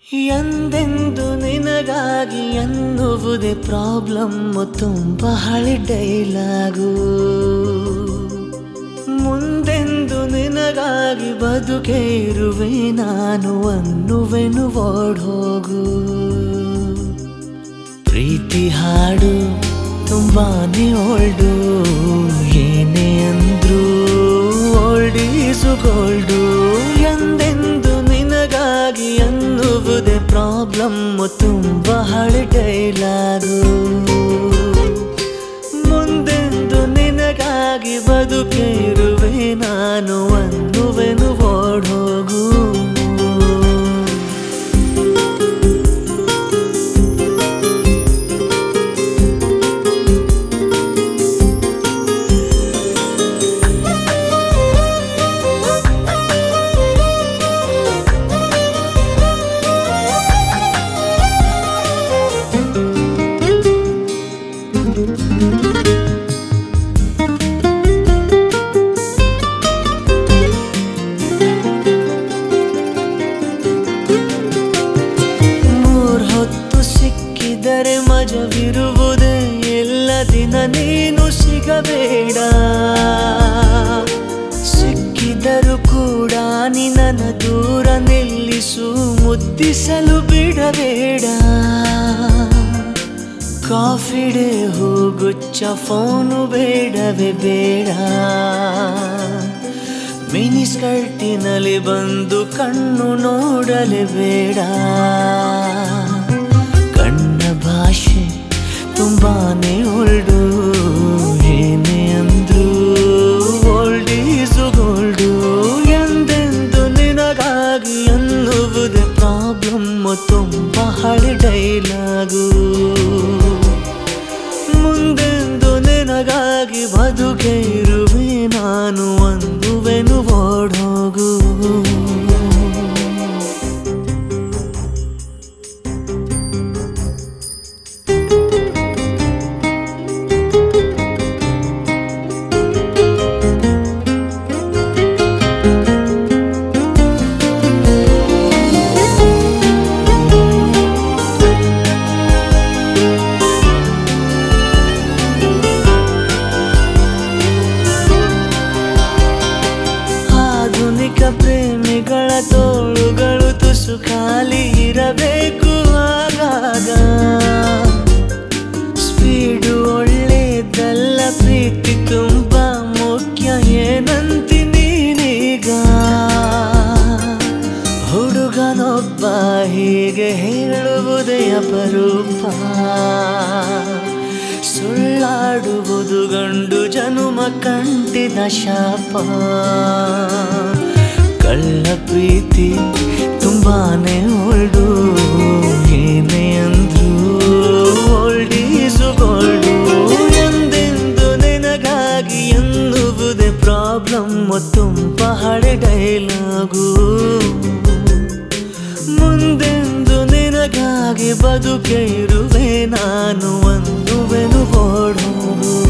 ಎಂದೆಂದು ನಿನಗಾಗಿ ಎನ್ನುವುದೇ ಪ್ರಾಬ್ಲಮ್ ತುಂಬ ಹಳೆ ಡೈಲಾಗು ಮುಂದೆಂದು ನಿನಗಾಗಿ ಬದುಕೆ ಇರುವೆ ನಾನು ಅನ್ನುವೆನು ಓಡೋಗು ಪ್ರೀತಿ ಹಾಡು ತುಂಬಾನೇ ಓಲ್ಡು ಏನೇ ಅಂದ್ರು ಓಲ್ಡ್ ಈಸು ಗೋಲ್ಡು ಎಂದೆಂದು ನಿನಗಾಗಿ ಅನ್ನುವುದೇ ಪ್ರಾಬ್ಲಮ್ ತುಂಬ ಹಳೆ ಡೈಲಾಗು ಮುಂದೆಂದು ನಿನಗಾಗಿ ಬದುಕೆ ಇರುವೆ ನಾನು ಅನ್ನುವೆನು ಓಡೋಗು ಮೂರ್ ಹೊತ್ತು ಸಿಕ್ಕಿದರೆ ಮಜವಿರುವುದೇ ಎಲ್ಲ ದಿನ ನೀನು ಸಿಗಬೇಡ ಸಿಕ್ಕಿದರೂ ಕೂಡ ನಿನ್ನ ದೂರ ನಿಲ್ಲಿಸು ಮುದ್ದಿಸಲು ಬಿಡಬೇಡ ಕಾಫಿ ಡೇ ಹೂಗುಚ್ಚ ಫೋನು ಬೇಡವೇ ಬೇಡ ಮಿನಿ ಸ್ಕರ್ಟಿನಲ್ಲಿ ಬಂದು ಕಣ್ಣು ನೋಡಲೇಬೇಡ ಕಣ್ಣ ಭಾಷೆ ತುಂಬಾನೇ ಒಳ್ಡು ಏನೇ ಅಂದ್ರು ಓಲ್ಡ್ ಈಸು ಗೋಲ್ಡು ಎಂದೆಂದು ನಿನಗಾಗಿ ಅನ್ನುವುದೇ ಪ್ರಾಬ್ಲಮ್ ತುಂಬ ಹಳೆ ಡೈಲಾಗು ಮುಂದೆಂದು ನಿನಗಾಗಿ ಬದುಕೆ ಇರುವೆ ನಾನು ಒಂದುವೆನು ಓಡೋಗು ಆಧುನಿಕ ಪ್ರೇಮಿಗಳ ತೋಳುಗಳು ತುಸು ಖಾಲಿ ಇರಬೇಕು ಆಗಾಗ ಸ್ಪೀಡು ಒಳ್ಳೆದಲ್ಲ ಪ್ರೀತಿ ತುಂಬಾ ಮುಖ್ಯ ಏನಂತಿ ನೀನೀಗ ಹುಡುಗನೊಬ್ಬ ಹೀಗೆ ಹೇಳುವುದೇ ಅಪರೂಪ ಸುಳ್ಳಾಡುವುದು ಗಂಡು ಜನುಮ ಕಂಟಿದ ಶಾಪ ಕಳ್ಳ ಪ್ರೀತಿ ತುಂಬಾನೇ ಒಳ್ಡು ಏನೇ ಅಂದ್ರು ಓಲ್ಡ್ ಈಸು ಗೋಲ್ಡು ಎಂದೆಂದು ನಿನಗಾಗಿ ಎನ್ನುವುದೇ ಪ್ರಾಬ್ಲಮ್ ತುಂಬ ಹಳೆ ಡೈಲಾಗು ಮುಂದೆಂದು ನಿನಗಾಗಿ ಬದುಕೆ ಇರುವೆ ನಾನು ಒಂದುವೆನು ಓಡೋಗು